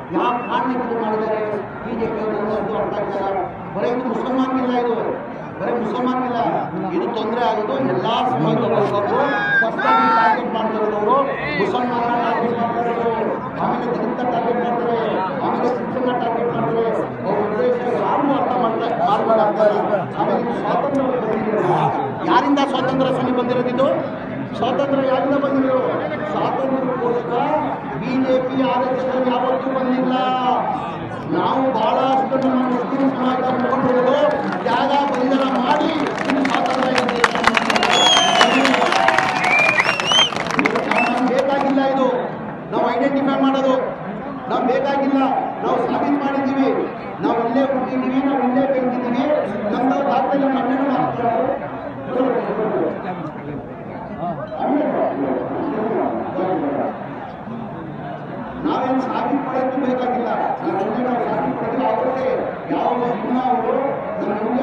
ಯಾವ ಕಾರಣಕ್ಕೆ ಇದು ಮಾಡಿದ್ದಾರೆ ಬಿ ಜೆ ಪಿ ಅವರು ಅದು ಅರ್ಥ ಆಗ್ತಿಲ್ಲ ಬರೀ ಇದು ಮುಸಲ್ಮಾನ್ ಇಲ್ಲ ಇದು ಬರೀ ಮುಸಲ್ಮಾನ್ ಇಲ್ಲ ಇದು ತೊಂದರೆ ಆಗೋದು ಎಲ್ಲ ಸಮಾಜ ವರ್ಗಕ್ಕೂ ಫಸ್ಟಾಗಿ ಟಾರ್ಗೆಟ್ ಮಾಡ್ತಿರೋದವರು ಮುಸಲ್ಮಾನ ಟಾರ್ಗೆಟ್ ಮಾಡ್ತಿರೋದು ಆಮೇಲೆ ದಲಿತ ಟಾರ್ಗೆಟ್ ಮಾಡ್ತಾರೆ ಆಮೇಲೆ ಶಿಕ್ಷಣ ಟಾರ್ಗೆಟ್ ಮಾಡ್ತಾರೆ ಅವ್ರ ಉದ್ದೇಶ ಯಾರು ಅರ್ಥ ಮಾಡ್ತಾರೆ ಮಾಡ್ಬೇಕಾಗ್ತಾರೆ ಆಮೇಲೆ ಇದು ಸ್ವಾತಂತ್ರ್ಯ ಬಂದಿರೋದು ಯಾರಿಂದ ಸ್ವಾತಂತ್ರ್ಯ ಸ್ವಾಮಿ ಬಂದಿರೋದಿದ್ದು ಸ್ವಾತಂತ್ರ್ಯ ಯಾರಿಂದ ಬಂದಿರೋದು ಸ್ವಾತಂತ್ರ್ಯಕ್ಕೋಸ್ಕರ ಬಿ ಜೆ ಪಿ ಆದೇಶಗಳು ಯಾವತ್ತೂ ಬಂದಿಲ್ಲ ನಾವು ಬಹಳಷ್ಟು ನಮ್ಮ ಮುಸ್ಲಿಂ ಸಮಾಜದ ಮುಖಂಡರು ತ್ಯಾಗ ಬಲಿದಾನ ಮಾಡಿ ಇದು ಸ್ವಾತಂತ್ರ್ಯ ಇದೆ. ನಮ್ಗೆ ಬೇಕಾಗಿಲ್ಲ ಇದು ನಾವು ಐಡೆಂಟಿಫೈ ಮಾಡೋದು ನಾವು ಬೇಕಾಗಿಲ್ಲ ನಾವು ಸಾಬೀತು ಮಾಡಿದ್ದೀವಿ ನಾವು ಇಲ್ಲೇ ಹುಟ್ಟಿದ್ದೀವಿ ನಾವು ಇಲ್ಲೇ ಬೆಳೆದಿದ್ದೀವಿ ನಮ್ಮ ದಾಖಲೆ ಮಣ್ಣನ್ನು ನಾವೇನು ಸಾಬೀತು ಮಾಡೋಕ್ಕೂ ಬೇಕಾಗಿಲ್ಲ ನಾವು ಸಾಬೀತು ಮಾಡೋದು ಅವರೇ ಯಾವ ದಿನ ಅವರು ನಮ್ಮ